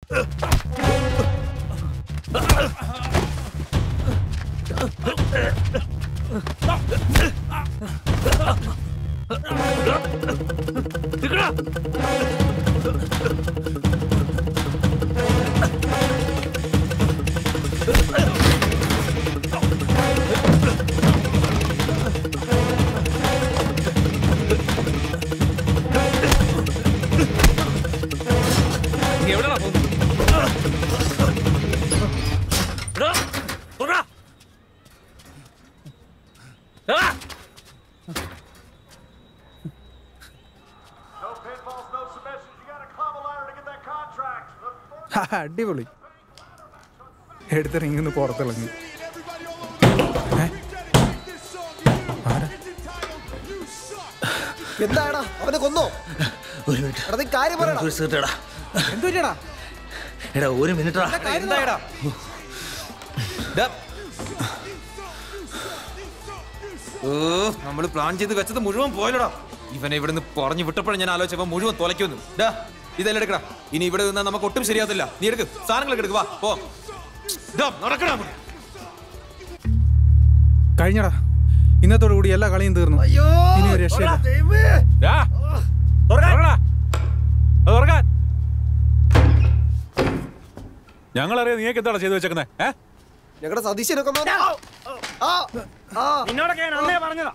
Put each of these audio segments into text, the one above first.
നീ എവിടെയാ പോകുന്നത് എടാ, തുറടാ. ആ! ഹാ, അടിപൊളി എടുത്ത് റിങ്ങിന്ന് പുറത്തിളങ്ങി ഏ? ആരാ? എന്താടാ അവനെ കൊന്നോ ഒരു മിനിറ്റ് എടാ നീ കാര്യം പറയടാ ഒരു സിഗരറ്റ് എടാ എന്ത് പറ്റിയടാ എടാ ഒരു മിനിറ്റ് എന്തായടാ ദാ. ഓ നമ്മൾ പ്ലാൻ ചെയ്ത് വെച്ചത് മുഴുവൻ പോയല്ലോടാ ഇവനെ ഇവിടുന്ന് പറഞ്ഞു വിട്ടപ്പോഴും ഞാൻ ആലോചിച്ചപ്പോ മുഴുവൻ തുലയ്ക്കുന്നു ഡാ ഇതെല്ലാം എടുക്കടാ ഇനി ഇവിടെ നിന്നാ നമുക്ക് ഒട്ടും ശരിയാകത്തില്ല നീ എടുക്ക് സാധനങ്ങളൊക്കെ എടുക്ക് വാ പോ ഡാ, നടക്കടാ അങ്ങോട്ട്. കഴിഞ്ഞടാ ഇന്നത്തോടു കൂടി എല്ലാ കളിയും തീർന്നു ഇനി ഒരു രക്ഷയില്ല ഡാ, തുറക്കടാ. അത് തുറക്കാൻ. ഞങ്ങളറിയാം നീയൊക്കെ എന്താണ് ചെയ്തു വെച്ചേക്കുന്നേ ഏ ഞങ്ങളുടെ സതീശനൊക്കെ ഒന്ന് ആ ആ നിന്നോടൊക്കെ ഞാൻ അന്നേ പറഞ്ഞതാ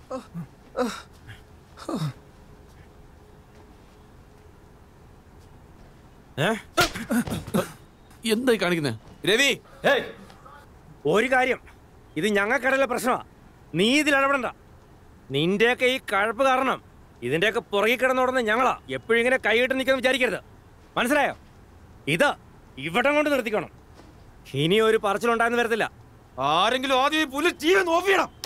എന്തായി കാണിക്കുന്നേ രവി ഒരു കാര്യം ഇത് ഞങ്ങൾക്കിടയിലെ പ്രശ്നമാ നീ ഇതിൽ ഇടപെടണ്ട നിന്റെയൊക്കെ ഈ കഴപ്പ് കാരണം ഇതിന്റെയൊക്കെ പുറകിൽ കിടന്നോടുന്ന ഞങ്ങളാ എപ്പോഴും ഇങ്ങനെ കൈയിട്ട് നിൽക്കുന്ന വിചാരിക്കരുത് മനസ്സിലായോ ഇത് ഇവിടം കൊണ്ട് നിർത്തിക്കണം ഇനി ഒരു പറച്ചിലുണ്ടായെന്ന് വരത്തില്ല ആരെങ്കിലും ആദ്യം ഈ പുല്ല് ടീ ഒന്ന് ഓഫ് ചെയ്യണം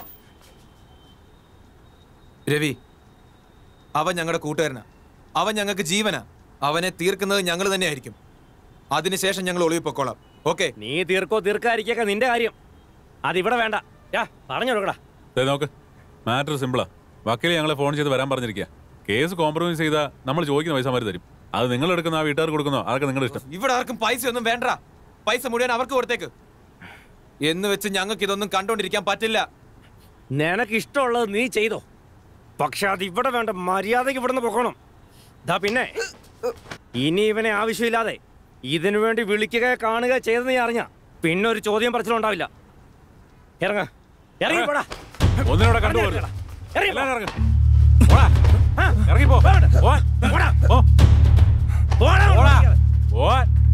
രവി അവൻ ഞങ്ങളുടെ കൂട്ടുകാരനാ അവൻ ഞങ്ങൾക്ക് ജീവനാ അവനെ തീർക്കുന്നത് ഞങ്ങൾ തന്നെയായിരിക്കും അതിനുശേഷം ഞങ്ങൾ ഒളിവിൽ പൊക്കോളാം ഓക്കെ നീ തീർക്കോ തീർക്കാതിരിക്കൊക്കെ നിന്റെ കാര്യം അതിവിടെ വേണ്ട യാ പറഞ്ഞു കൊടുക്കടാ ദേ നോക്ക് മാറ്റർ സിമ്പിളാ വക്കീൽ ഞങ്ങളെ ഫോൺ ചെയ്ത് വരാൻ പറഞ്ഞിരിക്കുക കേസ് കോംപ്രമൈസ് ചെയ്താൽ നമ്മൾ ചോദിക്കുന്ന പൈസ മാറി തരും അത് നിങ്ങൾ എടുക്കുന്ന ആ വീട്ടുകാർ കൊടുക്കുന്നോ അതൊക്കെ നിങ്ങളുടെ ഇഷ്ടം ഇവിടെ ആർക്കും പൈസ ഒന്നും വേണ്ട പൈസ മുഴുവൻ അവർക്ക് കൊടുത്തേക്ക് എന്ന് വെച്ച് ഞങ്ങൾക്ക് ഇതൊന്നും കണ്ടോണ്ടിരിക്കാൻ പറ്റില്ല നിനക്ക് ഇഷ്ടമുള്ളത് നീ ചെയ്തോ പക്ഷെ അത് ഇവിടെ വേണ്ട മര്യാദയ്ക്ക് ഇവിടുന്ന് പൊക്കണം ദാ പിന്നെ ഇനി ഇവനെ ആവശ്യമില്ലാതെ ഇതിനു വേണ്ടി വിളിക്കുക കാണുക ചെയ്തെന്ന് നീ അറിഞ്ഞ പിന്നെ ഒരു ചോദ്യം പറച്ചിലുണ്ടാവില്ല ഇറങ്ങ ഇറങ്ങി പോടാ ഒന്നിനോടെ കണ്ടുപോകരുത് ഇറങ്ങി പോ. എല്ലാവരും ഇറങ്ങ്. പോടാ. ഇറങ്ങിപ്പോ പോടാ. പോവാൻ. പോടാ. പോ. പോടാ, പോടാ. അങ്ങോട്ട്. പോവാൻ.